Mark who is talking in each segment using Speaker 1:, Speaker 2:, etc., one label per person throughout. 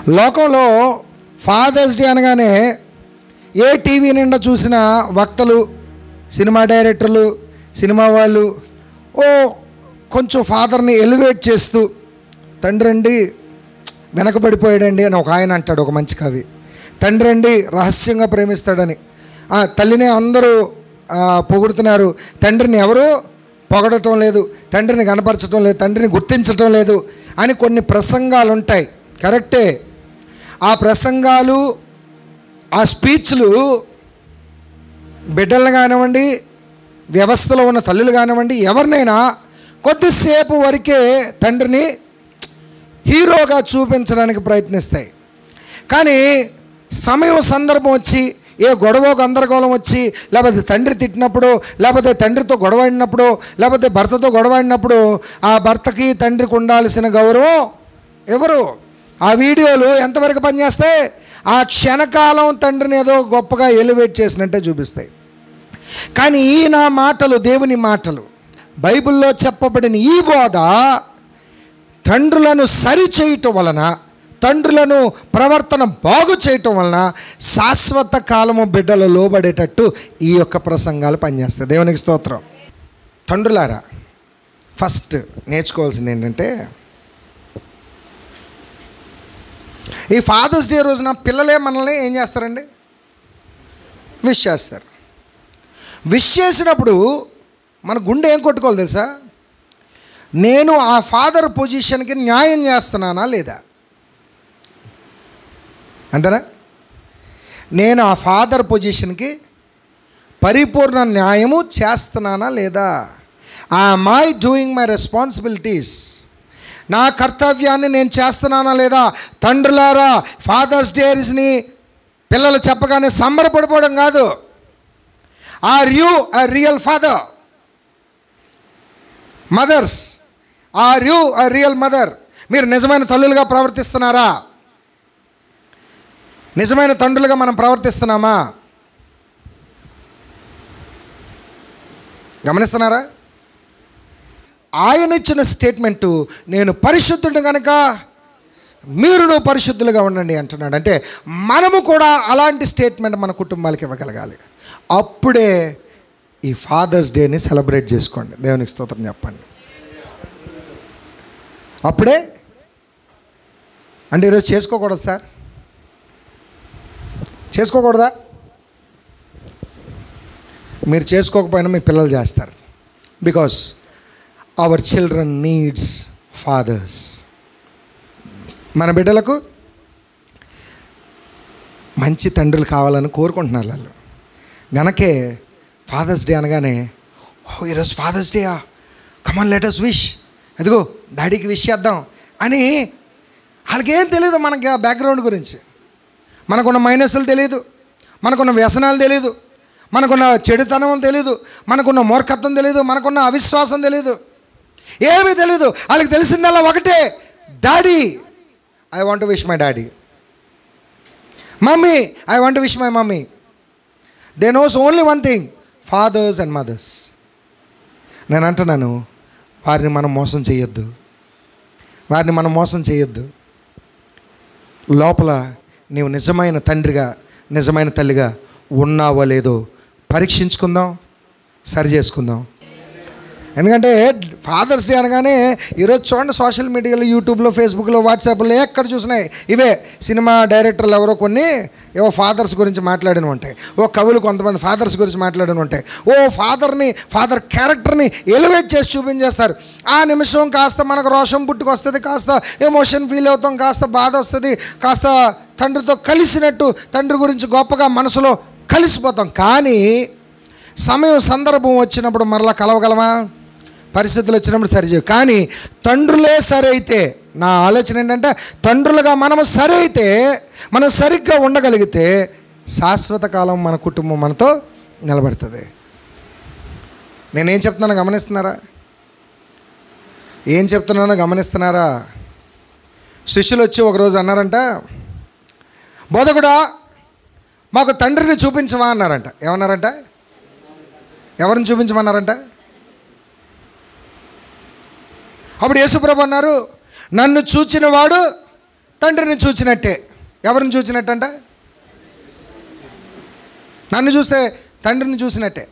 Speaker 1: లోకంలో fathers day అనగానే ఏ TV నిండా చూసిన వక్తలు సినిమా డైరెక్టర్లు సినిమా వాళ్ళు ఓ కొంచెం ఫాదర్ని ఎలివేట్ చేస్తూ తండ్రి అండి వెనకబడిపోయాడండి అని ఒక ఆయన అంటాడు ఒక మంచి కవి తండ్రి అండి రహస్యంగా ప్రేమిస్తాడని ఆ, తల్లిని అందరూ ఆ, పొగుడుతున్నారు తండ్రిని ఎవరు పొగడటం లేదు తండ్రిని కనపరచడం లేదు తండ్రిని గుర్తించటం లేదు అని కొన్ని ప్రసంగాలు ఉంటాయి కరెక్టే ఆ ప్రసంగాలు ఆ స్పీచ్లు బిడ్డలను కానివ్వండి వ్యవస్థలో ఉన్న తల్లులు కానివ్వండి ఎవరినైనా కొద్దిసేపు వరకే తండ్రిని హీరోగా చూపించడానికి ప్రయత్నిస్తాయి కానీ సమయం సందర్భం వచ్చి ఏ గొడవ గందరగోళం వచ్చి లేకపోతే తండ్రి తిట్టినప్పుడు లేకపోతే తండ్రితో గొడవాడినప్పుడు లేకపోతే భర్తతో గొడవాడినప్పుడు ఆ భర్తకి తండ్రికి ఉండాల్సిన గౌరవం ఎవరు ఆ వీడియోలు ఎంతవరకు పనిచేస్తాయి ఆ క్షణకాలం తండ్రిని ఏదో గొప్పగా ఎలివేట్ చేసినట్టే చూపిస్తాయి కానీ ఈ నా మాటలు దేవుని మాటలు బైబిల్లో చెప్పబడిన ఈ బోధ తండ్రులను సరిచేయటం వలన తండ్రులను ప్రవర్తన బాగు చేయటం వలన శాశ్వత కాలము బిడ్డలు లోబడేటట్టు ఈ యొక్క ప్రసంగాలు పనిచేస్తాయి దేవునికి స్తోత్రం తండ్రులారా ఫస్ట్ నేర్చుకోవాల్సింది ఏంటంటే ఈ ఫాదర్స్ డే రోజున పిల్లలే మనల్ని ఏం చేస్తారండి విష్ చేస్తారు విష్ చేసినప్పుడు మన గుండె ఏం కొట్టుకోవాలి తెలుసా నేను ఆ ఫాదర్ పొజిషన్కి న్యాయం చేస్తున్నానా లేదా అంతేనా నేను ఆ ఫాదర్ పొజిషన్కి పరిపూర్ణ న్యాయము చేస్తున్నానా లేదా ఆ మై డూయింగ్ మై రెస్పాన్సిబిలిటీస్ నా కర్తవ్యాన్ని నేను చేస్తున్నానా లేదా తండ్రులారా ఫాదర్స్ డేస్ని పిల్లలు చెప్పగానే సంబరపడిపోవడం కాదు are you a real father mothers are you a real mother మీరు నిజమైన తల్లులుగా ప్రవర్తిస్తున్నారా నిజమైన తండ్రులుగా మనం ప్రవర్తిస్తున్నామా గమనిస్తున్నారా ఆయన ఇచ్చిన స్టేట్మెంటు నేను పరిశుద్ధుడు కనుక మీరును పరిశుద్ధులుగా ఉండండి అంటున్నాడు అంటే మనము కూడా అలాంటి స్టేట్మెంట్ మన కుటుంబాలకు ఇవ్వగలగాలి అప్పుడే ఈ ఫాదర్స్ డేని సెలబ్రేట్ చేసుకోండి దేవునికి స్తోత్రం చెప్పండి అప్పుడే అంటే ఈరోజు చేసుకోకూడదు సార్ చేసుకోకూడదా మీరు చేసుకోకపోయినా మీ పిల్లలు చేస్తారు because our children needs fathers మన బిడ్డలకు మంచి తండ్రులు కావాలని కోరుకుంటున్నారు వాళ్ళు గనకే ఫాదర్స్ డే అనగానే ఓ ఈరోజు ఫాదర్స్ డేయా కమన్ లెటర్స్ విష్ అదిగో డాడీకి విష్ చేద్దాం అని వాళ్ళకేం తెలియదు మనకి ఆ బ్యాక్గ్రౌండ్ గురించి మనకున్న మైనస్లు తెలియదు మనకున్న వ్యసనాలు తెలియదు మనకున్న చెడుతనం తెలియదు మనకున్న మూర్ఖత్వం తెలియదు మనకున్న అవిశ్వాసం తెలియదు ఏమీ తెలియదు వాళ్ళకి తెలిసిందల్లా ఒకటే daddy I want wish my daddy mummy I want wish my mummy they knows only one thing fathers and mothers నేను అంటున్నాను వారిని మనం మోసం చేయొద్దు వారిని మనం మోసం చేయొద్దు లోపల నీవు నిజమైన తండ్రిగా నిజమైన తల్లిగా ఉన్నావో లేదో పరీక్షించుకుందాం సరి చేసుకుందాం ఎందుకంటే ఫాదర్స్ డే అనగానే ఈరోజు చూడండి సోషల్ మీడియాలో యూట్యూబ్లో ఫేస్బుక్లో వాట్సాప్లో ఎక్కడ చూసినాయి ఇవే సినిమా డైరెక్టర్లు ఎవరో కొన్ని ఏవో ఫాదర్స్ గురించి మాట్లాడిన ఉంటాయి ఓ కవులు కొంతమంది ఫాదర్స్ గురించి మాట్లాడిన ఉంటాయి ఓ ఫాదర్ని ఫాదర్ క్యారెక్టర్ని ఎలివేట్ చేసి చూపించేస్తారు ఆ నిమిషం కాస్త మనకు రోషం పుట్టుకొస్తుంది కాస్త ఎమోషన్ ఫీల్ అవుతాం కాస్త బాధ వస్తుంది కాస్త తండ్రితో కలిసినట్టు తండ్రి గురించి గొప్పగా మనసులో కలిసిపోతాం కానీ సమయం సందర్భం వచ్చినప్పుడు మరలా కలవగలమా పరిస్థితులు వచ్చినప్పుడు సరిచేయవు కానీ తండ్రులే సరైతే నా ఆలోచన ఏంటంటే తండ్రులుగా మనము సరైతే మనం సరిగ్గా ఉండగలిగితే శాశ్వత కాలం మన కుటుంబం మనతో నిలబడుతుంది నేనేం చెప్తున్నానో గమనిస్తున్నారా ఏం చెప్తున్నానో గమనిస్తున్నారా శిష్యులు వచ్చి ఒకరోజు అన్నారంట బోధకుడా మాకు తండ్రిని చూపించవా అన్నారంట ఏమన్నారంట ఎవరిని చూపించమన్నారంట అప్పుడు యేసుప్రభు అన్నారు నన్ను చూచిన వాడు తండ్రిని చూచినట్టే ఎవరిని చూచినట్టంట నన్ను చూస్తే తండ్రిని చూసినట్టే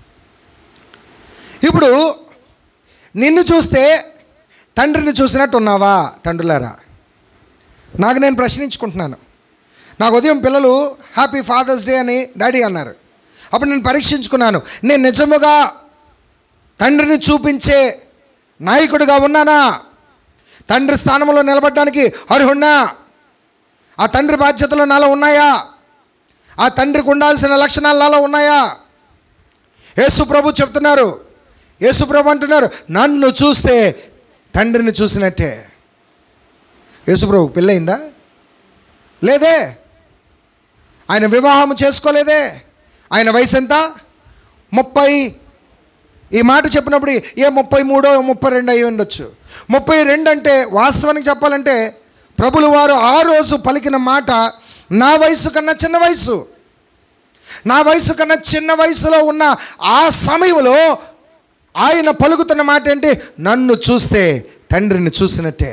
Speaker 1: ఇప్పుడు నిన్ను చూస్తే తండ్రిని చూసినట్టు ఉన్నావా తండ్రులారా నాకు నేను ప్రశ్నించుకుంటున్నాను నాకు ఉదయం పిల్లలు హ్యాపీ ఫాదర్స్ డే అని డాడీ అన్నారు అప్పుడు నేను పరీక్షించుకున్నాను నేను నిజముగా తండ్రిని చూపించే నాయకుడిగా ఉన్నానా తండ్రి స్థానంలో నిలబడడానికి అర్హున్నా ఆ తండ్రి బాధ్యతలు నాలో ఉన్నాయా ఆ తండ్రికి ఉండాల్సిన లక్షణాలు నాలో ఉన్నాయా యేసు ప్రభు చెప్తున్నారు యేసు ప్రభు అంటున్నారు నన్ను చూస్తే తండ్రిని చూసినట్టే యేసు ప్రభు పెళ్ళయిందా లేదే ఆయన వివాహం చేసుకోలేదే ఆయన వయసు ఎంత ముప్పై ఈ మాట చెప్పినప్పుడు ఏ ముప్పై మూడో ముప్పై రెండు అయి ఉండొచ్చు ముప్పై రెండు అంటే వాస్తవానికి చెప్పాలంటే ప్రభులు వారు ఆ రోజు పలికిన మాట నా వయసు కన్నా చిన్న వయసు నా వయసు కన్నా చిన్న వయసులో ఉన్న ఆ సమయంలో ఆయన పలుకుతున్న మాట ఏంటి నన్ను చూస్తే తండ్రిని చూసినట్టే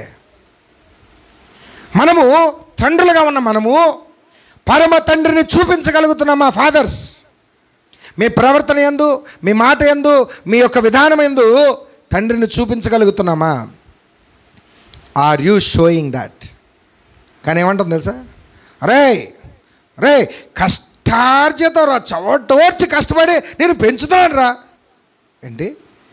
Speaker 1: మనము తండ్రులుగా ఉన్న మనము పరమ తండ్రిని చూపించగలుగుతున్నాం మా ఫాదర్స్ మీ ప్రవర్తన ఎందు మీ మాట ఎందు మీ యొక్క విధానం ఎందు తండ్రిని చూపించగలుగుతున్నామా ఆర్ యూ షోయింగ్ దాట్ కానీ ఏమంటుంది తెలుసా రే రే కష్టార్జితం రా చవటోర్చి కష్టపడి నేను పెంచుతున్నాను రా ఏంటి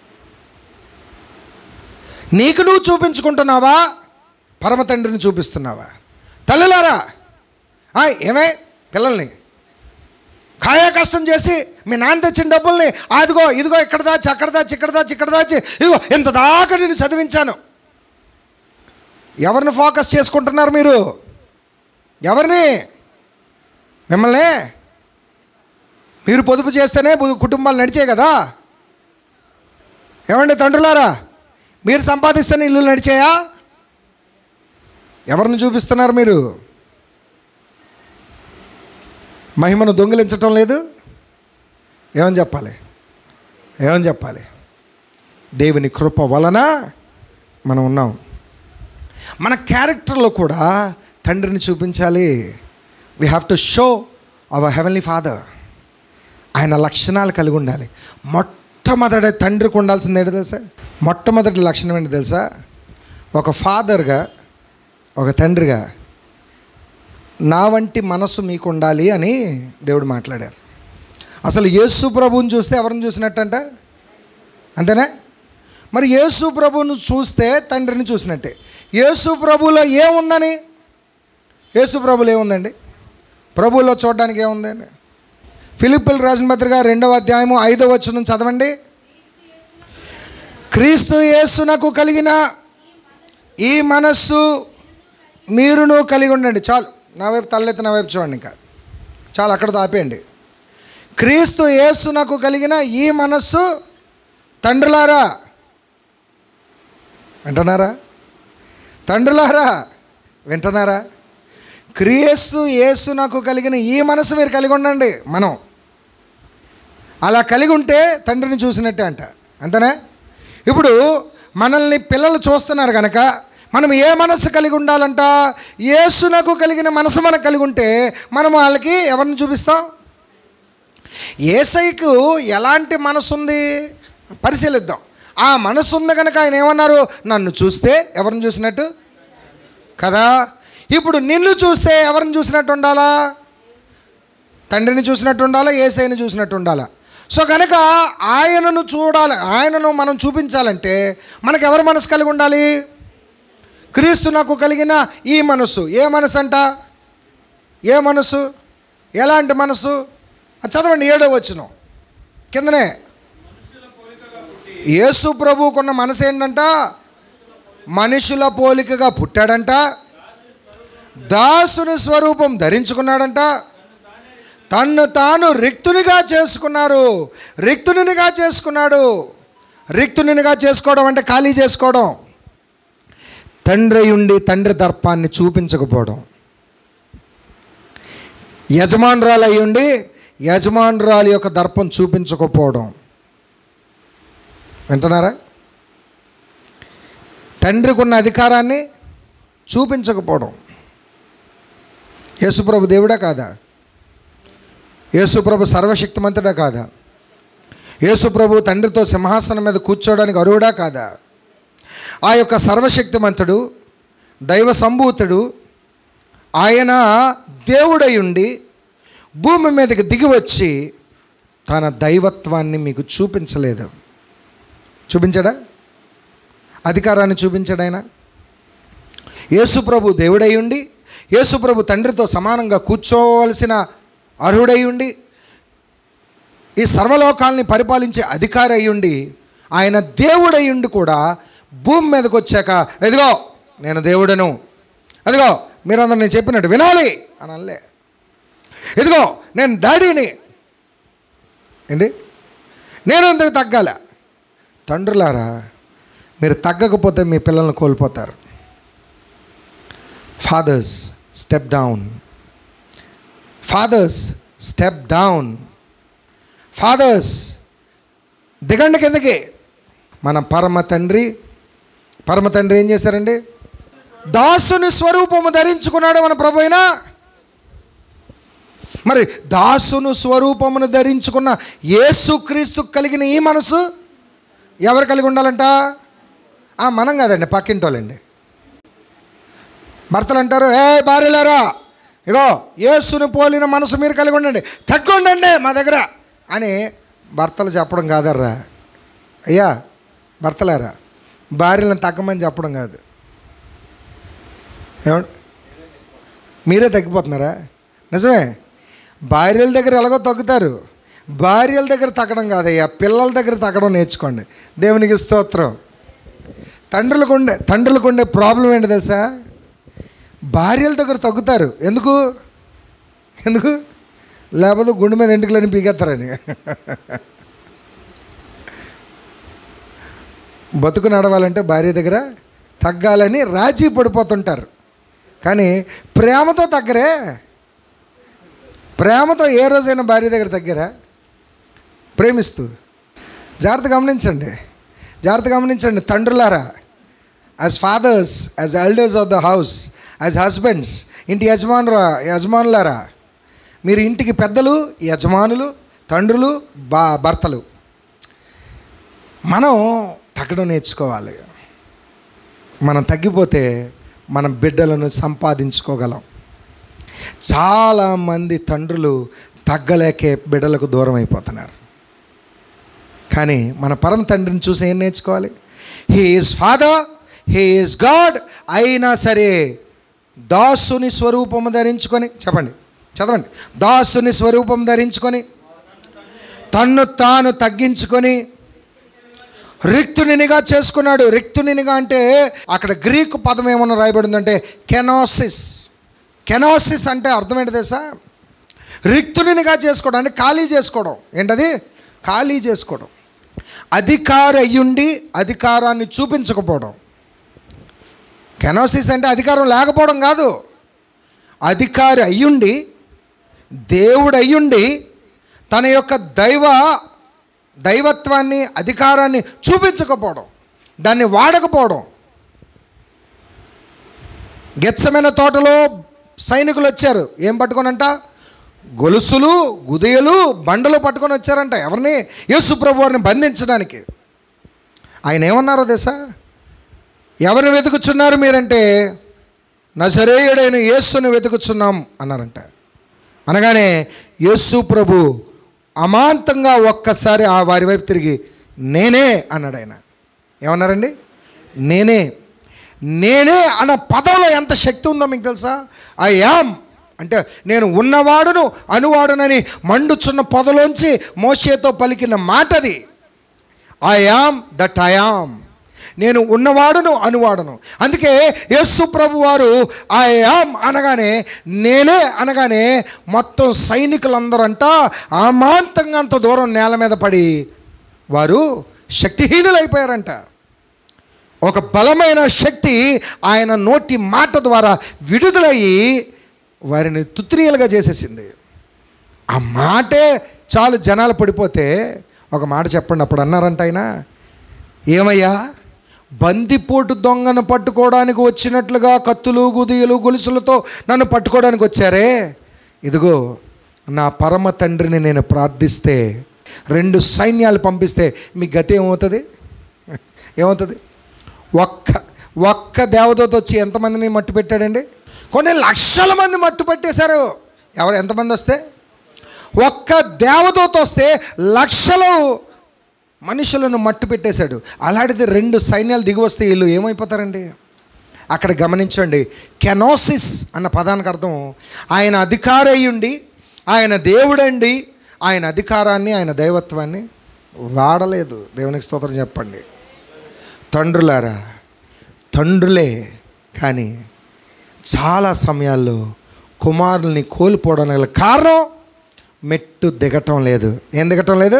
Speaker 1: నీకు నువ్వు చూపించుకుంటున్నావా పరమ తండ్రిని చూపిస్తున్నావా తల్లులారా ఆ, ఏమే పిల్లల్ని కాయా కష్టం చేసి మీ నాన్న తెచ్చిన డబ్బుల్ని అదిగో ఇదిగో ఇక్కడ దాచి అక్కడ దాచి ఇక్కడ దాచి ఇక్కడ దాచి ఇదిగో ఇంత దాకా నేను చదివించాను ఎవరిని ఫోకస్ చేసుకుంటున్నారు మీరు ఎవరిని మిమ్మల్ని మీరు పొదుపు చేస్తేనే బు- కుటుంబాలు నడిచే కదా ఏమండి తండ్రులారా మీరు సంపాదిస్తేనే ఇల్లు నడిచాయా ఎవరిని చూపిస్తున్నారు మీరు మహిమను దొంగిలించటం లేదు ఏమని చెప్పాలి ఏమని చెప్పాలి దేవుని కృప వలన మనం ఉన్నాం మన క్యారెక్టర్లో కూడా తండ్రిని చూపించాలి we have to show our heavenly father ఆయన లక్షణాలు కలిగి ఉండాలి మొట్టమొదటి తండ్రికి ఉండాల్సింది ఏంటో తెలుసా మొట్టమొదటి లక్షణం ఏంటి తెలుసా ఒక ఫాదర్గా ఒక తండ్రిగా నా వంటి మనసు మీకు ఉండాలి అని దేవుడు మాట్లాడారు అసలు యేసు ప్రభువుని చూస్తే ఎవరిని చూసినట్టంట అంతేనా మరి యేసు ప్రభువును చూస్తే తండ్రిని చూసినట్టే యేసు ప్రభువులో ఏముందని యేసు ప్రభులో ఏముందండి ప్రభువులో చూడడానికి ఏముందండి ఫిలిప్పుల్ రాసిన పత్రిక రెండవ అధ్యాయము ఐదవ వచనం చదవండి క్రీస్తు యేసునకు కలిగిన ఈ మనస్సు మీరును కలిగి ఉండండి చాలు నా వైపు తలెత్తి నా వైపు చూడండి ఇంకా చాలు అక్కడతో ఆపేయండి క్రీస్తు యేసునకు కలిగిన ఈ మనస్సు తండ్రులారా వింటున్నారా తండ్రులారా వింటున్నారా క్రీస్తు యేసునకు కలిగిన ఈ మనసు మీరు కలిగి ఉండండి మనం అలా కలిగి ఉంటే తండ్రిని చూసినట్టే అంట అంతేనా ఇప్పుడు మనల్ని పిల్లలు చూస్తున్నారు కనుక మనం ఏ మనసు కలిగి ఉండాలంట యేసునకు కలిగిన మనసు మనకు కలిగి ఉంటే మనం వాళ్ళకి ఎవరిని చూపిస్తాం ఏసైకు ఎలాంటి మనసు ఉంది పరిశీలిద్దాం ఆ మనసు ఉంది కనుక ఆయన ఏమన్నారు నన్ను చూస్తే ఎవరిని చూసినట్టు కదా ఇప్పుడు నిన్ను చూస్తే ఎవరిని చూసినట్టు ఉండాలా తండ్రిని చూసినట్టు ఉండాలా ఏసైని చూసినట్టు ఉండాలా సో కనుక ఆయనను చూడాలి ఆయనను మనం చూపించాలంటే మనకు ఎవరి మనసు కలిగి ఉండాలి క్రీస్తు నాకు కలిగిన ఈ మనసు ఏ మనసు అంట ఏ మనసు ఎలాంటి మనసు అది చదవండి ఏడో వచ్చును కిందనే యేసు ప్రభువుకున్న మనసు ఏంటంట మనుషుల పోలికగా పుట్టాడంట దాసుని స్వరూపం ధరించుకున్నాడంట తన్ను తాను రిక్తునిగా చేసుకున్నారు రిక్తునిగా చేసుకున్నాడు రిక్తునిగా చేసుకోవడం అంటే ఖాళీ చేసుకోవడం తండ్రి ఉండి తండ్రి దర్పాన్ని చూపించకపోవడం యజమానురాలు అయి ఉండి యజమానురాలు యొక్క దర్పం చూపించకపోవడం వింటున్నారా తండ్రికి ఉన్న అధికారాన్ని చూపించకపోవడం యేసుప్రభు దేవుడా కాదా యేసుప్రభు సర్వశక్తిమంతుడా కాదా యేసుప్రభు తండ్రితో సింహాసనం మీద కూర్చోవడానికి అరువుడా కాదా ఆ యొక్క సర్వశక్తిమంతుడు దైవ సంభూతుడు ఆయన దేవుడై ఉండి భూమి మీదకి దిగి వచ్చి తన దైవత్వాన్ని మీకు చూపించలేదు చూపించాడా అధికారాన్ని చూపించాడు ఆయన యేసుప్రభు దేవుడై ఉండి యేసుప్రభు తండ్రితో సమానంగా కూర్చోవలసిన అర్హుడై ఉండి ఈ సర్వలోకాల్ని పరిపాలించే అధికారి అయి ఉండి ఆయన దేవుడై ఉండి కూడా భూమి మీదకి వచ్చాక ఎదిగో నేను దేవుడను అదిగో మీరందరూ నేను చెప్పినట్టు వినాలి అని అనలే ఇదిగో నేను డాడీని ఏంటి నేను ఎందుకు తగ్గాల తండ్రులారా మీరు తగ్గకపోతే మీ పిల్లల్ని కోల్పోతారు fathers step down fathers step down fathers దిగండి కిందకి మన పరమ తండ్రి పరమ తండ్రి ఏం చేశారండి దాసుని స్వరూపము ధరించుకున్నాడు మన ప్రభు అయినా మరి దాసును స్వరూపమును ధరించుకున్న యేసుక్రీస్తు కలిగిన ఈ మనసు ఎవరు కలిగి ఉండాలంట ఆ మనం కాదండి పక్కింటోళ్ళండి భర్తలు అంటారు ఏ భార్యలారా ఇగో యేసుని పోలిన మనసు మీరు కలిగి ఉండండి తక్కువ ఉండండి మా దగ్గర అని భర్తలు చెప్పడం కాదర్రా అయ్యా భర్తలారా భార్యలను తగ్గమని చెప్పడం కాదు ఏమండి మీరే తగ్గిపోతున్నారా నిజమే భార్యల దగ్గర ఎలాగో తగ్గుతారు భార్యల దగ్గర తగ్గడం కాదయ్యా పిల్లల దగ్గర తగ్గడం నేర్చుకోండి దేవునికి స్తోత్రం తండ్రులకు ఉండే తండ్రులకు ఉండే ప్రాబ్లం ఏంటి తెలుసా భార్యల దగ్గర తగ్గుతారు ఎందుకు ఎందుకు లేకపోతే గుండె మీద ఎంటుకలని పీకేస్తారని బతుకు నడవాలంటే భార్య దగ్గర తగ్గాలని రాజీ పడిపోతుంటారు కానీ ప్రేమతో తగ్గరే ప్రేమతో ఏ రోజైనా భార్య దగ్గర తగ్గారా ప్రేమిస్తూ జాగ్రత్త గమనించండి జాగ్రత్త గమనించండి తండ్రులారా as fathers as elders of the house as husbands ఇంటి యజమానురా యజమానులారా మీరు ఇంటికి పెద్దలు యజమానులు తండ్రులు బా భర్తలు మనం తగ్గడం నేర్చుకోవాలి మనం తగ్గిపోతే మన బిడ్డలను సంపాదించుకోగలం చాలామంది తండ్రులు తగ్గలేకే బిడ్డలకు దూరం అయిపోతున్నారు కానీ మన పరమ తండ్రిని చూసి ఏం నేర్చుకోవాలి he is father he is God అయినా సరే దాసుని స్వరూపము ధరించుకొని చెప్పండి చదవండి దాసుని స్వరూపం ధరించుకొని తన్ను తాను తగ్గించుకొని రిక్తునినిగా చేసుకున్నాడు రిక్తునినిగా అంటే అక్కడ గ్రీకు పదం ఏమన్నా రాయబడిందంటే కెనాసిస్ కెనాసిస్ అంటే అర్థం ఏంటి తెలుసా రిక్తునినిగా చేసుకోవడం అంటే ఖాళీ చేసుకోవడం ఏంటది ఖాళీ చేసుకోవడం అధికారి అయ్యుండి అధికారాన్ని చూపించకపోవడం కెనాసిస్ అంటే అధికారం లేకపోవడం కాదు అధికారి అయ్యుండి దేవుడు అయ్యుండి తన యొక్క దైవ దైవత్వాన్ని అధికారాన్ని చూపించకపోవడం దాన్ని వాడకపోవడం గెచ్చమైన తోటలో సైనికులు వచ్చారు ఏం పట్టుకొనంట గొలుసులు గుదియలు బండలు పట్టుకొని వచ్చారంట ఎవరిని యేసుప్రభు వారిని బంధించడానికి ఆయన ఏమన్నారో తెలుసా ఎవరిని వెతుకుచున్నారు మీరంటే నజరేయుడైన యేసుని వెతుకుచున్నాం అన్నారంట అనగానే యేసు ప్రభు అమాంతంగా ఒక్కసారి ఆ వారి వైపు తిరిగి నేనే అన్నాడు ఆయన ఏమన్నారండి నేనే నేనే అన్న పదంలో ఎంత శక్తి ఉందో మీకు తెలుసా ఐ యామ్ అంటే నేను ఉన్నవాడును అనువాడునని మండుచున్న పొదలోంచి మోషేతో పలికిన మాటది I am that I am నేను ఉన్నవాడును అనువాడును అందుకే యేసు ప్రభు వారు ఐ యామ్ అనగానే నేనే అనగానే మొత్తం సైనికులందరంట అమాంతంగా అంత దూరం నేల మీద పడి వారు శక్తిహీనులైపోయారంట ఒక బలమైన శక్తి ఆయన నోటి మాట ద్వారా విడుదలయ్యి వారిని తుత్రియలుగా చేసేసింది ఆ మాటే చాలు జనాలు పడిపోతే ఒక మాట చెప్పండి అప్పుడు అన్నారంట ఆయన ఏమయ్యా బందిపోటు దొంగను పట్టుకోవడానికి వచ్చినట్లుగా కత్తులు గుదియలు గొలుసులతో నన్ను పట్టుకోవడానికి వచ్చారే ఇదిగో నా పరమ తండ్రిని నేను ప్రార్థిస్తే రెండు సైన్యాలు పంపిస్తే మీ గతి ఏమవుతుంది ఏమవుతుంది ఒక్క ఒక్క దేవదూత వచ్చి ఎంతమందిని మట్టు పెట్టాడండి కొన్ని లక్షల మంది మట్టు పెట్టేశారు ఎవరు ఎంతమంది వస్తే ఒక్క దేవదూత వస్తే లక్షలు మనుషులను మట్టు పెట్టేశాడు అలాంటిది రెండు సైన్యాలు దిగి వస్తే వీళ్ళు ఏమైపోతారండి అక్కడ గమనించండి కెనోసిస్ అన్న పదానికి అర్థం ఆయన అధికారి అయ్యుండి ఆయన దేవుడండి ఆయన అధికారాన్ని ఆయన దైవత్వాన్ని వాడలేదు దేవునికి స్తోత్రం చెప్పండి తండ్రులారా తండ్రులే కానీ చాలా సమయాల్లో కుమారుల్ని కోల్పోవడానికి గల కారణం మెట్టు దిగటం లేదు ఏం దిగటం లేదు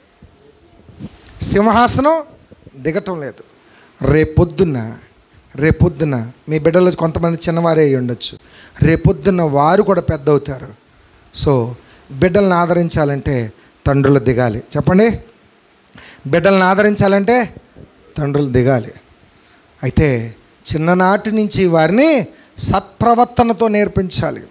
Speaker 1: సింహాసనం దిగటం లేదు రేపొద్దున్న రేపొద్దున మీ బిడ్డలు కొంతమంది చిన్నవారే అయి ఉండొచ్చు రేపొద్దున్న వారు కూడా పెద్ద అవుతారు సో బిడ్డలను ఆదరించాలంటే తండ్రులు దిగాలి చెప్పండి బిడ్డలను ఆదరించాలంటే తండ్రులు దిగాలి అయితే చిన్ననాటి నుంచి వారిని సత్ప్రవర్తనతో నేర్పించాలి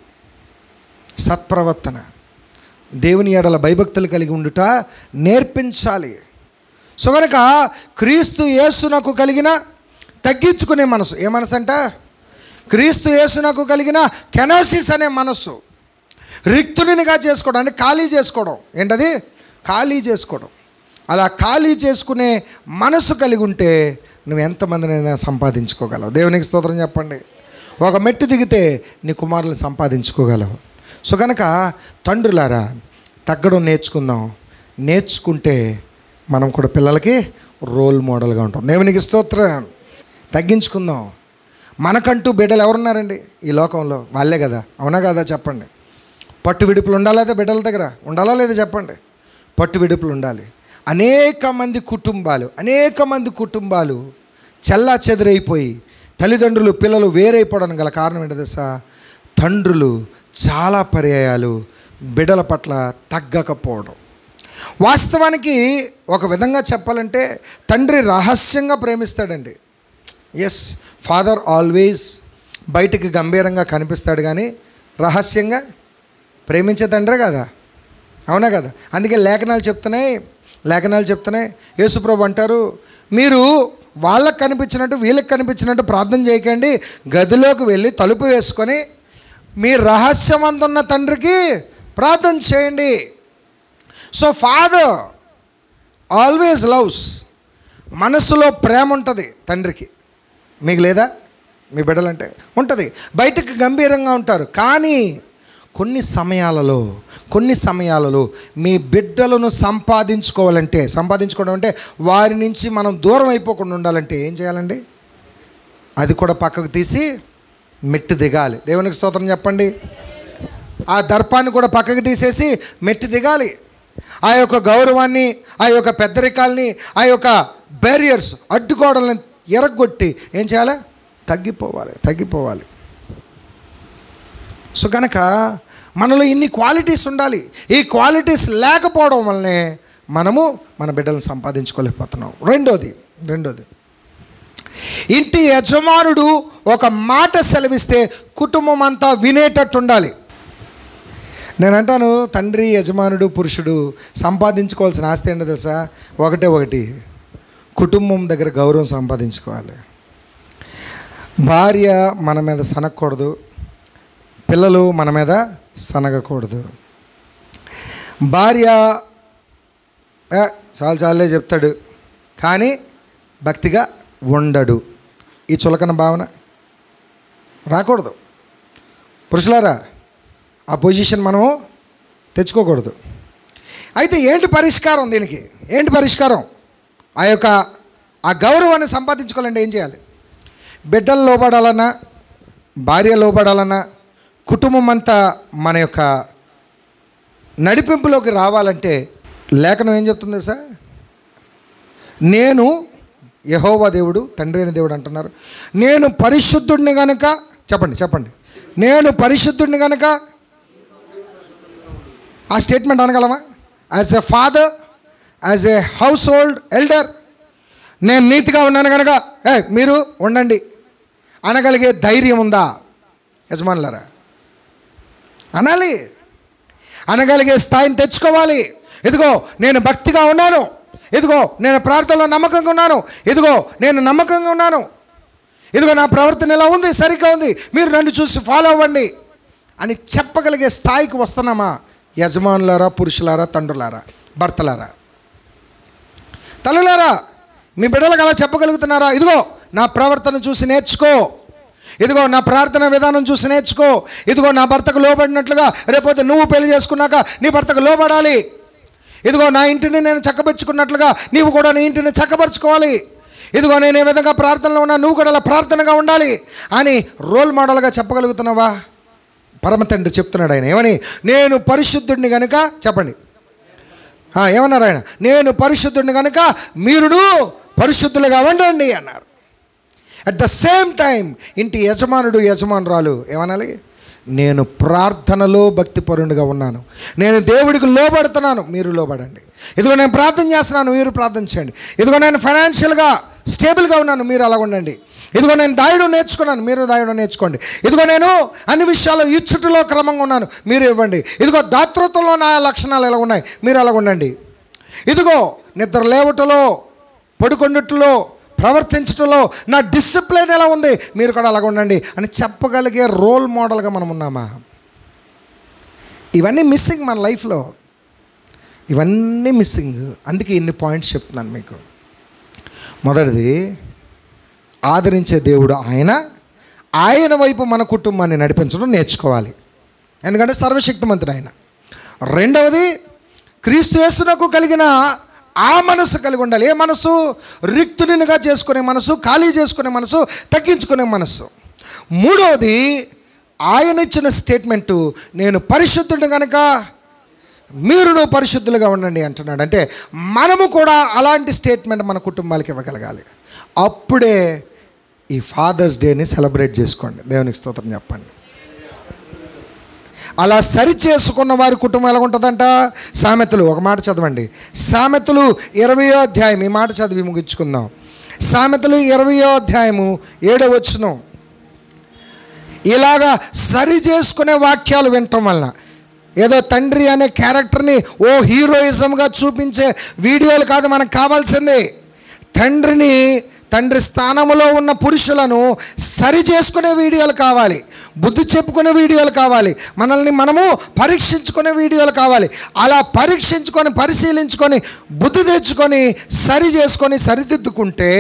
Speaker 1: సత్ప్రవర్తన దేవుని ఎడల భయభక్తులు కలిగి ఉండుట నేర్పించాలి సో కనుక క్రీస్తు యేసునకు కలిగిన తగ్గించుకునే మనసు ఏ మనసు అంట క్రీస్తు యేసునకు కలిగిన కెనోసిస్ అనే మనస్సు రిక్తునిగా చేసుకోవడం అంటే ఖాళీ చేసుకోవడం ఏంటది ఖాళీ చేసుకోవడం అలా ఖాళీ చేసుకునే మనసు కలిగి ఉంటే నువ్వు ఎంతమందినైనా సంపాదించుకోగలవు దేవునికి స్తోత్రం చెప్పండి ఒక మెట్టు దిగితే నీ కుమారులు సంపాదించుకోగలవు సో కనుక తండ్రులారా తగ్గడం నేర్చుకుందాం నేర్చుకుంటే మనం కూడా పిల్లలకి రోల్ మోడల్గా ఉంటాం దేవునికి స్తోత్రం తగ్గించుకుందాం మనకంటూ బిడ్డలు ఎవరున్నారండి ఈ లోకంలో వాళ్ళే కదా అవునా కదా చెప్పండి పట్టు విడుపులు ఉండాలా లేదా బిడ్డల దగ్గర ఉండాలా లేదా చెప్పండి పట్టు విడుపులు ఉండాలి అనేక మంది కుటుంబాలు అనేక మంది కుటుంబాలు చెల్లా చెదురైపోయి తల్లిదండ్రులు పిల్లలు వేరైపోవడానికి గల కారణం ఏంటో తెలుసా తండ్రులు చాలా పర్యాయాలు బిడ్డల పట్ల తగ్గకపోవడం వాస్తవానికి ఒక విధంగా చెప్పాలంటే తండ్రి రహస్యంగా ప్రేమిస్తాడండి ఎస్ ఫాదర్ ఆల్వేస్ బయటికి గంభీరంగా కనిపిస్తాడు కానీ రహస్యంగా ప్రేమించే తండ్రే కదా అవునా కదా అందుకే లేఖనాలు చెప్తున్నాయి లేఖనాలు చెప్తున్నాయి యేసుప్రభు అంటారు మీరు వాళ్ళకి కనిపించినట్టు వీళ్ళకి కనిపించినట్టు ప్రార్థన చేయకండి గదిలోకి వెళ్ళి తలుపు వేసుకొని మీ రహస్యమందున్న తండ్రికి ప్రార్థన చేయండి సో ఫాదర్ ఆల్వేస్ లవ్స్ మనసులో ప్రేమ ఉంటుంది తండ్రికి మీకు లేదా మీ బిడ్డలంటే ఉంటుంది బయటకు గంభీరంగా ఉంటారు కానీ కొన్ని సమయాలలో కొన్ని సమయాలలో మీ బిడ్డలను సంపాదించుకోవాలంటే సంపాదించుకోవడం అంటే వారి నుంచి మనం దూరం అయిపోకుండా ఉండాలంటే ఏం చేయాలండి అది కూడా పక్కకు తీసి మెట్టు దిగాలి దేవునికి స్తోత్రం చెప్పండి ఆ దర్పాన్ని కూడా పక్కకు తీసేసి మెట్టు దిగాలి ఆ యొక్క గౌరవాన్ని ఆ యొక్క పెద్దరికాల్ని ఆ యొక్క బ్యారియర్స్ అడ్డుగోడల్ని ఎరగొట్టి ఏం చేయాలి తగ్గిపోవాలి తగ్గిపోవాలి సో కనుక మనలో ఇన్ని క్వాలిటీస్ ఉండాలి ఈ క్వాలిటీస్ లేకపోవడం వల్లనే మనము మన బిడ్డలను సంపాదించుకోలేకపోతున్నాం రెండోది రెండోది ఇంటి యజమానుడు ఒక మాట సెలవిస్తే కుటుంబం అంతా వినేటట్టు ఉండాలి నేను అంటాను తండ్రి యజమానుడు పురుషుడు సంపాదించుకోవాల్సిన ఆస్తి ఏంటో తెలుసా ఒకటే ఒకటి కుటుంబం దగ్గర గౌరవం సంపాదించుకోవాలి భార్య మన మీద సనగకూడదు పిల్లలు మన మీద సనగకూడదు భార్య "ఏ, చాలు చాలే చెప్తాడు కానీ భక్తిగా ఉండడు ఈ చులకన భావన రాకూడదు పురుషులారా ఆ పొజిషన్ మనము తెచ్చుకోకూడదు అయితే ఏంటి పరిష్కారం దీనికి ఏంటి పరిష్కారం ఆ యొక్క ఆ గౌరవాన్ని సంపాదించుకోవాలంటే ఏం చేయాలి బిడ్డలు లోపడాలన్నా భార్య లోపడాలన్నా కుటుంబం అంతా మన యొక్క నడిపింపులోకి రావాలంటే లేఖనం ఏం చెప్తుంది సార్ నేను యహోవా దేవుడు తండ్రి అయిన దేవుడు అంటున్నారు నేను పరిశుద్ధుడిని గనుక చెప్పండి చెప్పండి నేను పరిశుద్ధుడిని గనుక ఆ స్టేట్మెంట్ అనగలమా as a father as a household elder నేను నీతిగా ఉన్నాను కనుక ఏ మీరు ఉండండి అనగలిగే ధైర్యం ఉందా యజమానులారా అనాలి అనగలిగే స్థాయిని తెచ్చుకోవాలి ఇదిగో నేను భక్తిగా ఉన్నాను ఇదిగో నేను ప్రార్థనలో నమ్మకంగా ఉన్నాను ఇదిగో నేను నమ్మకంగా ఉన్నాను ఇదిగో నా ప్రవర్తన ఎలా ఉంది సరిగ్గా ఉంది మీరు నన్ను చూసి ఫాలో అవ్వండి అని చెప్పగలిగే స్థాయికి వస్తున్నామా యజమానులారా పురుషులారా తండ్రులారా భర్తలారా తల్లులారా మీ బిడ్డలకు అలా చెప్పగలుగుతున్నారా ఇదిగో నా ప్రవర్తన చూసి నేర్చుకో ఇదిగో నా ప్రార్థన విధానం చూసి నేర్చుకో ఇదిగో నా భర్తకు లోబడినట్లుగా రేపోతే నువ్వు పెళ్లి చేసుకున్నాక నీ భర్తకు లోబడాలి ఇదిగో నా ఇంటిని నేను చక్కబెట్టుకున్నట్లుగా నీవు కూడా నీ ఇంటిని చక్కబరుచుకోవాలి ఇదిగో నేను ఏ విధంగా ప్రార్థనలో ఉన్నా నువ్వు కూడా అలా ప్రార్థనగా ఉండాలి అని రోల్ మోడల్గా చెప్పగలుగుతున్నావా పరమ తండ్రి చెప్తున్నాడు ఆయన ఏమని నేను పరిశుద్ధుడిని కనుక చెప్పండి ఆ, ఏమన్నారు ఆయన నేను పరిశుద్ధుడిని కనుక మీరును పరిశుద్ధులుగా ఉండండి అన్నారు అట్ ద సేమ్ టైం ఇంటి యజమానుడు యజమానురాలు ఏమనాలి నేను ప్రార్థనలో భక్తిపరునిగా ఉన్నాను నేను దేవుడికి లోబడుతున్నాను మీరు లోబడండి ఇదిగో నేను ప్రార్థన చేస్తున్నాను మీరు ప్రార్థన చేయండి ఇదిగో నేను ఫైనాన్షియల్గా స్టేబుల్గా ఉన్నాను మీరు అలా ఉండండి ఇదిగో నేను దాయుడు నేర్చుకున్నాను మీరు దాయుడు నేర్చుకోండి ఇదిగో నేను అన్ని విషయాల్లో ఇచ్చుటలో క్రమంగా ఉన్నాను మీరు ఇవ్వండి ఇదిగో దాతృత్వంలో నా లక్షణాలు ఎలా ఉన్నాయి మీరు అలా ఉండండి ఇదిగో నిద్ర లేవటలో పడుకొండుట్లో ప్రవర్తించటంలో నా డిసిప్లిన్ ఎలా ఉంది మీరు కూడా అలాగ ఉండండి అని చెప్పగలిగే రోల్ మోడల్గా మనం ఉన్నామా ఇవన్నీ మిస్సింగ్ మన లైఫ్లో ఇవన్నీ మిస్సింగ్ అందుకే ఇన్ని పాయింట్స్ చెప్తున్నాను మీకు మొదటిది ఆదరించే దేవుడు ఆయన ఆయన వైపు మన కుటుంబాన్ని నడిపించడం నేర్చుకోవాలి ఎందుకంటే సర్వశక్తిమంతుడు ఆయన రెండవది క్రీస్తు యేసునకు కలిగిన ఆ మనసు కలిగి ఉండాలి ఏ మనసు రిక్తునిగా చేసుకునే మనసు ఖాళీ చేసుకునే మనసు తగ్గించుకునే మనసు మూడవది ఆయన ఇచ్చిన స్టేట్మెంటు నేను పరిశుద్ధుడు కనుక మీరును పరిశుద్ధులుగా ఉండండి అంటున్నాడు అంటే మనము కూడా అలాంటి స్టేట్మెంట్ మన కుటుంబాలకి ఇవ్వగలగాలి అప్పుడే ఈ ఫాదర్స్ డేని సెలబ్రేట్ చేసుకోండి దేవునికి స్తోత్రం చెప్పండి అలా సరి చేసుకున్న వారి కుటుంబం ఎలా ఉంటుందంట సామెతలు ఒక మాట చదవండి సామెతలు ఇరవయో అధ్యాయం ఈ మాట చదివి ముగించుకుందాం సామెతలు ఇరవయో అధ్యాయము ఏడో వచనం ఇలాగా సరి చేసుకునే వాక్యాలు వినటం వలన ఏదో తండ్రి అనే క్యారెక్టర్ని ఓ హీరోయిజంగా చూపించే వీడియోలు కాదు మనకు కావాల్సింది తండ్రిని తండ్రి స్థానంలో ఉన్న పురుషులను సరి చేసుకునే వీడియోలు కావాలి బుద్ధి చెప్పుకునే వీడియోలు కావాలి మనల్ని మనము పరీక్షించుకునే వీడియోలు కావాలి అలా పరీక్షించుకొని పరిశీలించుకొని బుద్ధి తెచ్చుకొని సరి చేసుకొని సరిదిద్దుకుంటే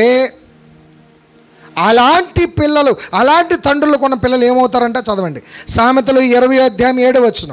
Speaker 1: అలాంటి పిల్లలు అలాంటి తండ్రులకు ఉన్న పిల్లలు ఏమవుతారంటే చదవండి సామెతలు ఇరవై అధ్యాయం ఏడు వచ్చును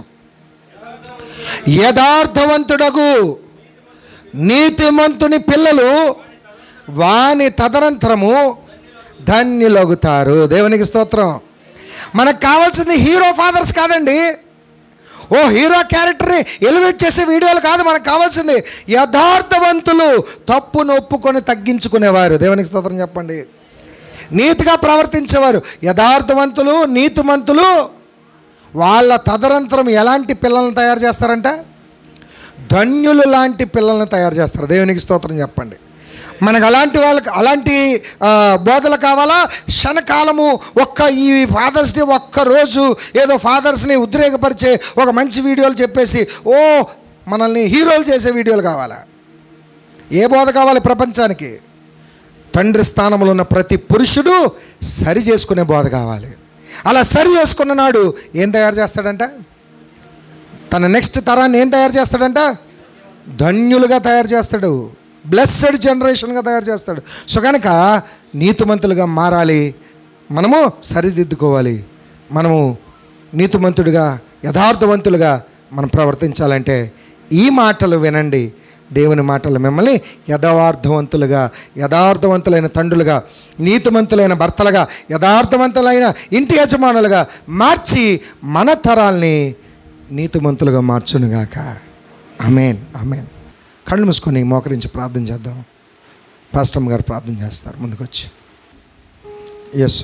Speaker 1: యథార్థవంతుడగు నీతిమంతుని పిల్లలు వాని తదనంతరము ధన్యులగుతారు దేవునికి స్తోత్రం మనకు కావాల్సింది హీరో ఫాదర్స్ కాదండి ఓ హీరో క్యారెక్టర్ని ఎలివేట్ చేసే వీడియోలు కాదు మనకు కావాల్సింది యథార్థవంతులు తప్పును ఒప్పుకొని తగ్గించుకునేవారు దేవునికి స్తోత్రం చెప్పండి నీతిగా ప్రవర్తించేవారు యథార్థవంతులు నీతిమంతులు వాళ్ళ తదనంతరం ఎలాంటి పిల్లల్ని తయారు చేస్తారంట ధన్యులు లాంటి పిల్లల్ని తయారు చేస్తారు దేవునికి స్తోత్రం చెప్పండి మనకు అలాంటి వాళ్ళకి అలాంటి ఆ, బోధలు కావాలా క్షణకాలము ఒక్క ఈ ఫాదర్స్ డే ఒక్క రోజు ఏదో ఫాదర్స్ని ఉద్రేకపరిచే ఒక మంచి వీడియోలు చెప్పేసి ఓ మనల్ని హీరోలు చేసే వీడియోలు కావాలా ఏ బోధ కావాలి ప్రపంచానికి తండ్రి స్థానంలో ఉన్న ప్రతి పురుషుడు సరి చేసుకునే బోధ కావాలి అలా సరి చేసుకున్న నాడు ఏం తయారు చేస్తాడంట తన నెక్స్ట్ తరాన్ని ఏం తయారు చేస్తాడంట ధన్యులుగా తయారు చేస్తాడు బ్లెస్సెడ్ జనరేషన్గా తయారు చేస్తాడు సో కనుక నీతిమంతులుగా మారాలి మనము సరిదిద్దుకోవాలి మనము నీతిమంతుడిగా యథార్థవంతులుగా మనం ప్రవర్తించాలంటే ఈ మాటలు వినండి దేవుని మాటలు మిమ్మల్ని యథార్థవంతులుగా యథార్థవంతులైన తండ్రులుగా నీతిమంతులైన భర్తలుగా యథార్థవంతులైన ఇంటి యజమానులుగా మార్చి మన తరాల్ని నీతిమంతులుగా మార్చునుగాక అమేన్ అమేన్ కళ్ళు మూసుకొని మోకరించి ప్రార్థన చేద్దాం పాస్టమ్ గారు ప్రార్థన చేస్తారు ముందుకొచ్చి ఎస్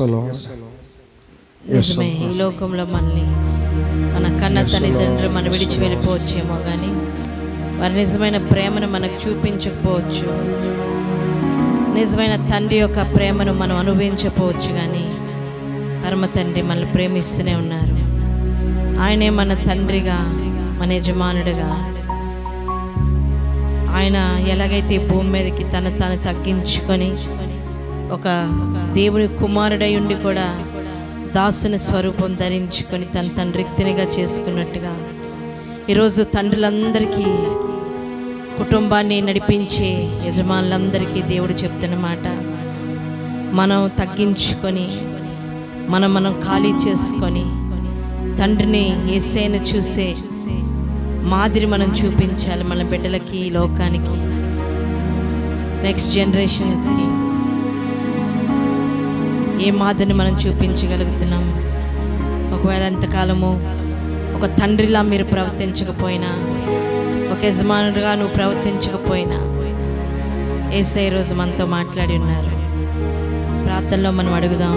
Speaker 2: నిజమే ఈ లోకంలో మనల్ని మన కన్న తల్లిదండ్రులు మనం విడిచి వెళ్ళిపోవచ్చేమో కానీ వారి నిజమైన ప్రేమను మనకు చూపించకపోవచ్చు నిజమైన తండ్రి యొక్క ప్రేమను మనం అనుభవించకపోవచ్చు కానీ పరమ తండ్రి మనల్ని ప్రేమిస్తూనే ఉన్నారు ఆయనే మన తండ్రిగా మన యజమానుడిగా ఆయన ఎలాగైతే ఈ భూమి మీదకి తను తాను తగ్గించుకొని ఒక దేవుని కుమారుడై ఉండి కూడా దాసుని స్వరూపం ధరించుకొని తన తన రిక్తినిగా చేసుకున్నట్టుగా ఈరోజు తండ్రులందరికీ కుటుంబాన్ని నడిపించే యజమానులందరికీ దేవుడు చెప్తున్న మాట మనం తగ్గించుకొని మనం మనం ఖాళీ చేసుకొని తండ్రిని ఏసైన చూసే మాదిరి మనం చూపించాలి మన బిడ్డలకి ఈ లోకానికి నెక్స్ట్ జనరేషన్స్కి ఏ మాదిరిని మనం చూపించగలుగుతున్నాం ఒకవేళ ఎంతకాలము ఒక తండ్రిలా మీరు ప్రవర్తించకపోయినా ఒక యజమానుడిగా నువ్వు ప్రవర్తించకపోయినా ఏసై రోజు మనతో మాట్లాడి ఉన్నారు ప్రార్థనలో మనం అడుగుదాం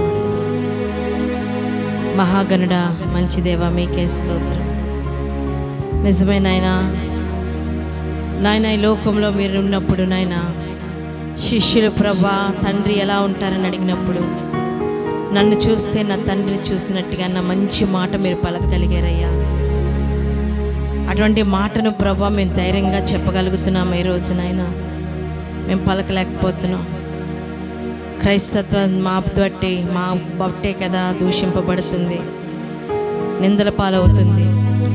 Speaker 2: మహాగణుడా మంచి దేవా మీకే స్తోత్రం నిజమే నాయనా నాయన ఈ లోకంలో మీరు ఉన్నప్పుడు నాయన శిష్యులు ప్రభా తండ్రి ఎలా ఉంటారని అడిగినప్పుడు నన్ను చూస్తే నా తండ్రిని చూసినట్టుగా నా మంచి మాట మీరు పలకగలిగారయ్యా అటువంటి మాటను ప్రభా మేము ధైర్యంగా చెప్పగలుగుతున్నాం ఈ రోజు నాయన మేము పలకలేకపోతున్నాం క్రైస్తత్వం మా బట్టి మా బట్టే కదా దూషింపబడుతుంది నిందల పాలవుతుంది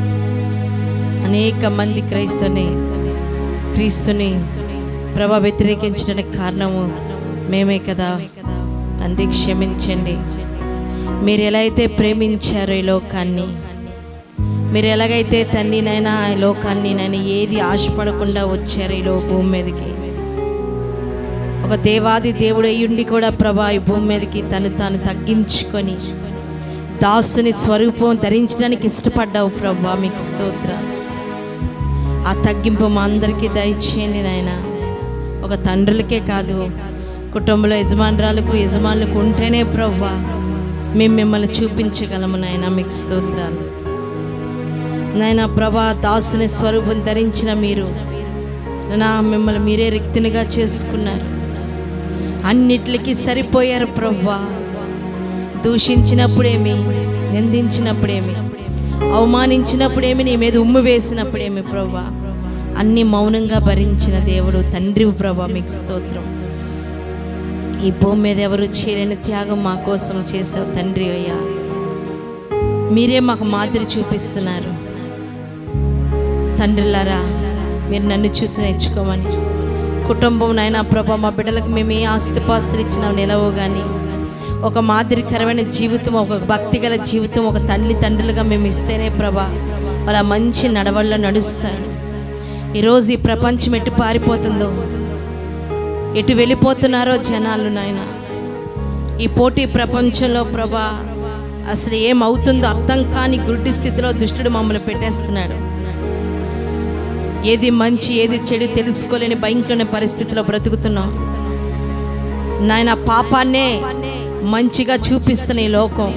Speaker 2: అనేక మంది క్రైస్తవుని క్రీస్తుని ప్రభ వ్యతిరేకించడానికి కారణము మేమే కదా తండ్రి క్షమించండి మీరు ఎలా అయితే ప్రేమించారో ఈ లోకాన్ని మీరు ఎలాగైతే తండ్రినైనా ఈ లోకాన్ని నేను ఏది ఆశపడకుండా వచ్చారు ఈ లో భూమి మీదకి ఒక దేవాది దేవుడు అయ్యుండి కూడా ప్రభా ఈ భూమి మీదకి తను తాను తగ్గించుకొని దాసుని స్వరూపం ధరించడానికి ఇష్టపడ్డావు ప్రభా మీకు స్తోత్రాలు ఆ తగ్గింపు మా అందరికీ దయచేయండి నాయన ఒక తండ్రులకే కాదు కుటుంబంలో యజమానురాలకు యజమానులకు ఉంటేనే ప్రవ్వా మేము మిమ్మల్ని చూపించగలము నాయన మీకు స్తోత్రాలు నాయన ప్రభా దాసుని స్వరూపం ధరించిన మీరు నా మిమ్మల్ని మీరే రిక్తినిగా చేసుకున్నారు అన్నిటికీ సరిపోయారు ప్రవ్వా దూషించినప్పుడేమి నిందించినప్పుడేమి అవమానించినప్పుడేమి నీ మీద ఉమ్ము వేసినప్పుడేమి ప్రభా అన్ని మౌనంగా భరించిన దేవుడు తండ్రి ప్రభా మీకు స్తోత్రం ఈ భూమి మీద ఎవరు చేయలేని త్యాగం మా కోసం చేసావు తండ్రి అయ్యా మీరే మాకు మాదిరి చూపిస్తున్నారు తండ్రిలారా మీరు నన్ను చూసి నేర్చుకోమని కుటుంబం నాయన ప్రభా మా బిడ్డలకు మేము ఏ ఆస్తిపాస్తులు ఇచ్చినా నిలవు కానీ ఒక మాదిరికరమైన జీవితం ఒక భక్తిగల జీవితం ఒక తల్లి తండ్రులుగా మేము ఇస్తేనే ప్రభా వాళ్ళ మంచి నడవళ్ళ నడుస్తారు ఈరోజు ఈ ప్రపంచం ఎటు పారిపోతుందో ఎటు వెళ్ళిపోతున్నారో జనాలు నాయన ఈ పోటీ ప్రపంచంలో ప్రభా అసలు ఏమవుతుందో అర్థం కాని గుడ్డి స్థితిలో దుష్టుడు మమ్మల్ని పెట్టేస్తున్నాడు ఏది మంచి ఏది చెడు తెలుసుకోలేని భయంకరమైన పరిస్థితిలో బ్రతుకుతున్నాం నాయన పాపాన్నే మంచిగా చూపిస్తున్న ఈ లోకం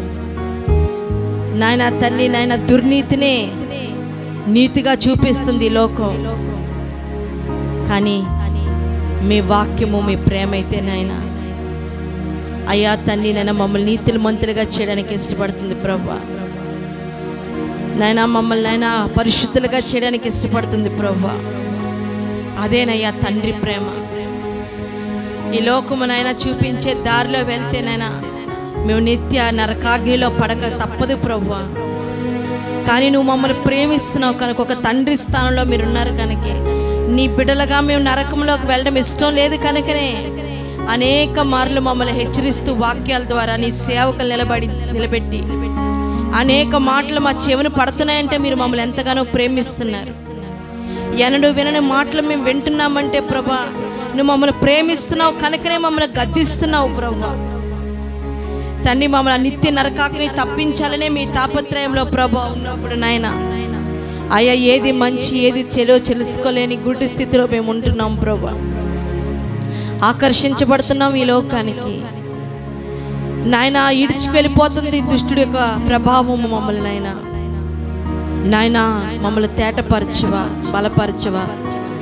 Speaker 2: నాయన తల్లి నాయన దుర్నీతినే నీతిగా చూపిస్తుంది ఈ లోకం కానీ మీ వాక్యము మీ ప్రేమ అయితే నాయన అయ్యా తండ్రి నాయన మమ్మల్ని నీతులు మంతులుగా చేయడానికి ఇష్టపడుతుంది ప్రభా నాయన మమ్మల్ని నాయన పరిశుద్ధులుగా చేయడానికి ఇష్టపడుతుంది ప్రభా అదేనయ్యా తండ్రి ప్రేమ ఈ లోకము నాయన చూపించే దారిలో వెళ్తే నాయన మేము నిత్య నరకాగ్నిలో పడక తప్పదు ప్రభా కానీ నువ్వు మమ్మల్ని ప్రేమిస్తున్నావు కనుక ఒక తండ్రి స్థానంలో మీరు ఉన్నారు కనుకే నీ బిడ్డలుగా మేము నరకంలోకి వెళ్ళడం ఇష్టం లేదు కనుకనే అనేక మార్లు మమ్మల్ని హెచ్చరిస్తూ వాక్యాల ద్వారా నీ సేవకులు నిలబడి నిలబెట్టి అనేక మాటలు మా చెవిని పడుతున్నాయంటే మీరు మమ్మల్ని ఎంతగానో ప్రేమిస్తున్నారు ఎనడు వినని మాటలు మేము వింటున్నామంటే ప్రభా నువ్వు మమ్మల్ని ప్రేమిస్తున్నావు కనుకనే మమ్మల్ని గద్దిస్తున్నావు ప్రభా తండ్రి మమ్మల్ని నిత్య నరకాకుని తప్పించాలనే మీ తాపత్రయంలో ప్రభా ఉన్నప్పుడు నాయన అయ్యా ఏది మంచి ఏది చెలో తెలుసుకోలేని గుడ్డి స్థితిలో మేము ఉంటున్నాం ప్రభా ఆకర్షించబడుతున్నాం ఈ లోకానికి నాయన ఇడిచి వెళ్ళిపోతుంది దుష్టుడి యొక్క ప్రభావం మమ్మల్ని నాయన నాయన మమ్మల్ని తేటపరచవా బలపరచవా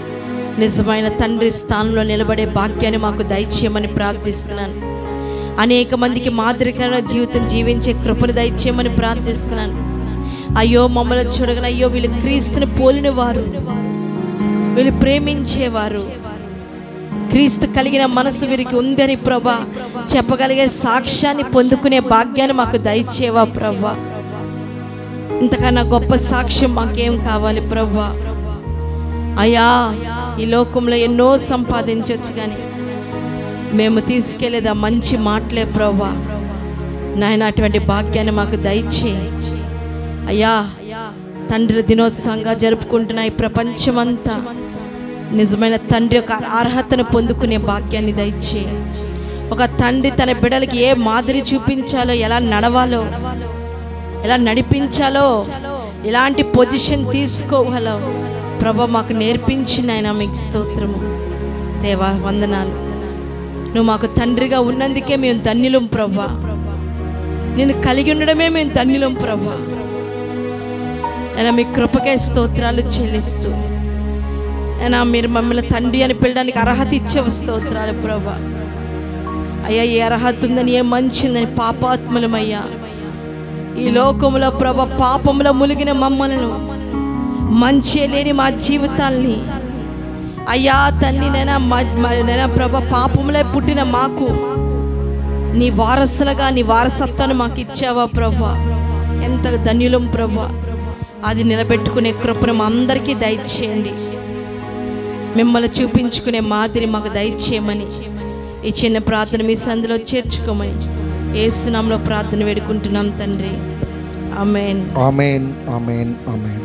Speaker 2: నిజమైన తండ్రి స్థానంలో నిలబడే భాగ్యాన్ని మాకు దయచేయమని ప్రార్థిస్తున్నాను అనేక మందికి మాదిరికరమైన జీవితం జీవించే కృపను దయచేయమని ప్రార్థిస్తున్నాను అయ్యో మమ్మల్ని చూడగల అయ్యో వీళ్ళు క్రీస్తుని పోలిన వారు వీళ్ళు ప్రేమించేవారు క్రీస్తు కలిగిన మనసు వీరికి ఉందని ప్రభా చెప్పగలిగే సాక్ష్యాన్ని పొందుకునే భాగ్యాన్ని మాకు దయచేవా ప్రభా ఇంతకన్నా గొప్ప సాక్ష్యం మాకేం కావాలి ప్రభా అయ్యా ఈ లోకంలో ఎన్నో సంపాదించవచ్చు కానీ మేము తీసుకెళ్ళేది ఆ మంచి మాటలే ప్రభా నాయన అటువంటి భాగ్యాన్ని మాకు దయచే అయ్యా తండ్రి దినోత్సవంగా జరుపుకుంటున్న ఈ ప్రపంచమంతా నిజమైన తండ్రి యొక్క అర్హతను పొందుకునే భాగ్యాన్ని దయచే ఒక తండ్రి తన బిడ్డలకి ఏ మాదిరి చూపించాలో ఎలా నడవాలో ఎలా నడిపించాలో ఎలాంటి పొజిషన్ తీసుకోవాలో ప్రభా మాకు నేర్పించిన ఆయన మీకు స్తోత్రము దేవా వందనాలు నువ్వు మాకు తండ్రిగా ఉన్నందుకే మేము ధన్యులం ప్రభా నేను కలిగి ఉండడమే మేము ధన్యులం ప్రభా నేను మీ కృపకే స్తోత్రాలు చెల్లిస్తూ అయినా మీరు మమ్మల్ని తండ్రి అని పిలడానికి అర్హత ఇచ్చే స్తోత్రాలు ప్రభా అయ్యా ఏ అర్హత ఉందని ఏ మంచి ఉందని పాపాత్మలమయ్యా ఈ లోకంలో ప్రభ పాపంలో ములిగిన మమ్మలను మంచి లేని మా జీవితాల్ని అయ్యా తన్ని నేనా నేనా ప్రభ పాపంలో పుట్టిన మాకు నీ వారసులుగా నీ వారసత్వాన్ని మాకు ఇచ్చావా ప్రభా ఎంత ధన్యులం ప్రభా అది నిలబెట్టుకునే కృపను మా అందరికీ దయచేయండి మిమ్మల్ని చూపించుకునే మాదిరి మాకు దయచేయమని ఈ చిన్న ప్రార్థన మీ సందులో చేర్చుకోమని ఏసునాంలో ప్రార్థన వేడుకుంటున్నాం తండ్రి ఆమెన్
Speaker 1: ఆమెన్ ఆమెన్ ఆమెన్